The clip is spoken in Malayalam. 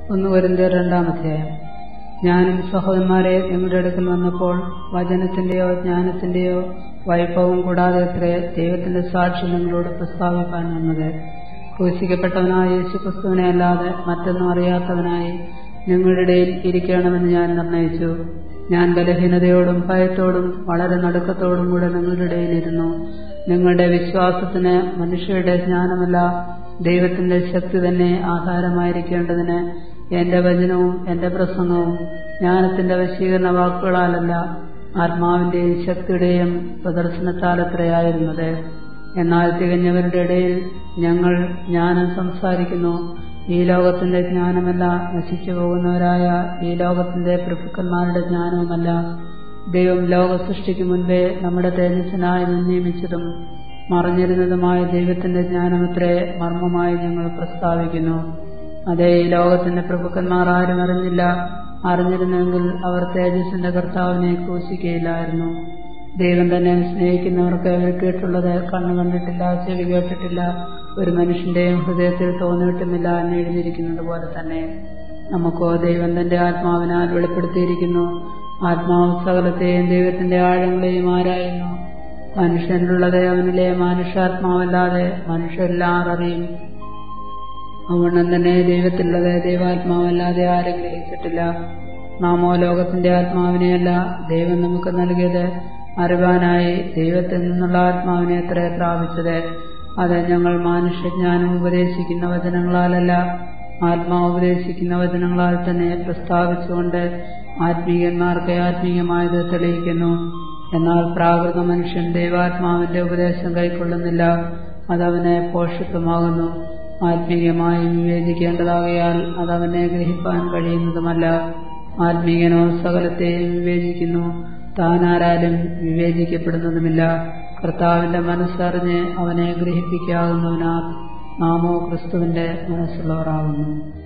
ഒന്ന് വരുന്ന രണ്ടാം അധ്യായം ഞാനും സഹോദരന്മാരെ നിങ്ങളുടെ അടുക്കൽ വന്നപ്പോൾ വചനത്തിന്റെയോ ജ്ഞാനത്തിന്റെയോ വൈഭവം കൂടാതെ അത്രേ ദൈവത്തിന്റെ സാക്ഷി നിങ്ങളോട് പ്രസ്താവിപ്പാൻ വന്നത് ക്രൂശിക്കപ്പെട്ടവനായ യേശുക്രിസ്തുവിനെ അല്ലാതെ മറ്റൊന്നും അറിയാത്തവനായി നിങ്ങളുടെ ഇടയിൽ ഇരിക്കണമെന്ന് ഞാൻ നിർണയിച്ചു ഞാൻ ബലഹീനതയോടും ഭയത്തോടും വളരെ നടുക്കത്തോടും കൂടെ നിങ്ങളുടെ ഇടയിലിരുന്നു നിങ്ങളുടെ വിശ്വാസത്തിന് മനുഷ്യരുടെ ജ്ഞാനമല്ല ദൈവത്തിന്റെ ശക്തി തന്നെ ആധാരമായിരിക്കേണ്ടതിന് എന്റെ വചനവും എന്റെ പ്രസംഗവും ജ്ഞാനത്തിന്റെ വശീകരണ വാക്കുകളാലല്ല ആത്മാവിന്റെയും ശക്തിയുടെയും പ്രദർശനത്താലത്രയായിരുന്നത് എന്നാൽ തികഞ്ഞവരുടെ ഇടയിൽ ഞങ്ങൾ ജ്ഞാനം സംസാരിക്കുന്നു ഈ ലോകത്തിന്റെ ജ്ഞാനമല്ല നശിച്ചു പോകുന്നവരായ ഈ ലോകത്തിന്റെ പ്രഭുക്കന്മാരുടെ ജ്ഞാനവുമല്ല ദൈവം ലോക സൃഷ്ടിക്ക് മുൻപേ നമ്മുടെ തേജസ്സിനായി നിയമിച്ചതും മറഞ്ഞിരുന്നതുമായ ദൈവത്തിന്റെ ജ്ഞാനമത്രേ മർമ്മമായി ഞങ്ങൾ പ്രസ്താവിക്കുന്നു അതേ ഈ ലോകത്തിന്റെ പ്രഭുക്കന്മാർ ആരും അറിഞ്ഞില്ല അറിഞ്ഞിരുന്നെങ്കിൽ അവർ തേജസ്സിന്റെ കർത്താവിനെ ക്രൂശിക്കുകയില്ലായിരുന്നു ദൈവം തന്നെ സ്നേഹിക്കുന്നവർക്ക് അവർ കേട്ടുള്ളത് കണ്ണു കണ്ടിട്ടില്ല ചെവി കേട്ടിട്ടില്ല ഒരു മനുഷ്യന്റെയും ഹൃദയത്തിൽ തോന്നിയിട്ടുമില്ല എന്ന് എഴുതിയിരിക്കുന്നത് പോലെ തന്നെ നമുക്കോ ദൈവം തന്റെ ആത്മാവിനാൽ വെളിപ്പെടുത്തിയിരിക്കുന്നു ആത്മാവ് സകലത്തെയും ദൈവത്തിന്റെ ആഴങ്ങളെയും ആരായുന്നു മനുഷ്യനിലുള്ളത് അവനിലെ മനുഷ്യാത്മാവല്ലാതെ മനുഷ്യരെല്ലാം അറിയും അവണ്ണം തന്നെ ദൈവത്തിലുള്ളത് ദൈവാത്മാവല്ലാതെ ആരും ഗ്രഹിച്ചിട്ടില്ല നാമോ ലോകത്തിന്റെ ആത്മാവിനെയല്ല ദൈവം നമുക്ക് നൽകിയത് അറിവാനായി ദൈവത്തിൽ നിന്നുള്ള ആത്മാവിനെ എത്ര പ്രാപിച്ചത് അത് ഞങ്ങൾ മാനുഷ്യജ്ഞാനം ഉപദേശിക്കുന്ന വചനങ്ങളാലല്ല ആത്മാവ് ഉപദേശിക്കുന്ന വചനങ്ങളാൽ തന്നെ പ്രസ്താവിച്ചുകൊണ്ട് ആത്മീയന്മാർക്ക് ആത്മീയമായത് തെളിയിക്കുന്നു എന്നാൽ പ്രാകൃത മനുഷ്യൻ ദൈവാത്മാവിന്റെ ഉപദേശം കൈക്കൊള്ളുന്നില്ല അതവന് പോഷത്വമാകുന്നു ആത്മീയമായി വിവേചിക്കേണ്ടതാകയാൽ അതവനെ ഗ്രഹിപ്പാൻ കഴിയുന്നതുമല്ല ആത്മീയനോ സകലത്തെയും വിവേചിക്കുന്നു താനാരാലും വിവേചിക്കപ്പെടുന്നതുമില്ല കർത്താവിന്റെ മനസ്സറിഞ്ഞ് അവനെ ഗ്രഹിപ്പിക്കാവുന്നവനാ നാമോ ക്രിസ്തുവിന്റെ മനസ്സുള്ളവരാകുന്നു